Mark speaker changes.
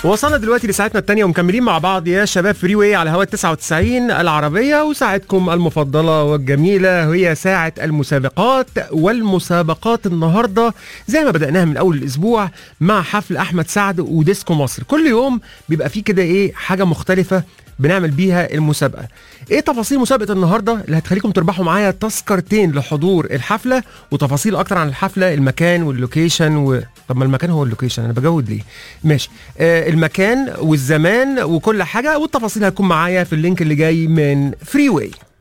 Speaker 1: وصلنا دلوقتي لساعتنا الثانية ومكملين مع بعض يا شباب فري واي على هواء 99 العربية وساعتكم المفضلة والجميلة هي ساعة المسابقات والمسابقات النهاردة زي ما بدأناها من أول الأسبوع مع حفل أحمد سعد وديسكو مصر كل يوم بيبقى فيه كده إيه حاجة مختلفة بنعمل بيها المسابقة ايه تفاصيل مسابقة النهاردة اللي هتخليكم تربحوا معايا تذكرتين لحضور الحفلة وتفاصيل اكتر عن الحفلة المكان واللوكيشن و... طب ما المكان هو اللوكيشن انا بجود ليه ماشي آه المكان والزمان وكل حاجة والتفاصيل هتكون معايا في اللينك اللي جاي من فري واي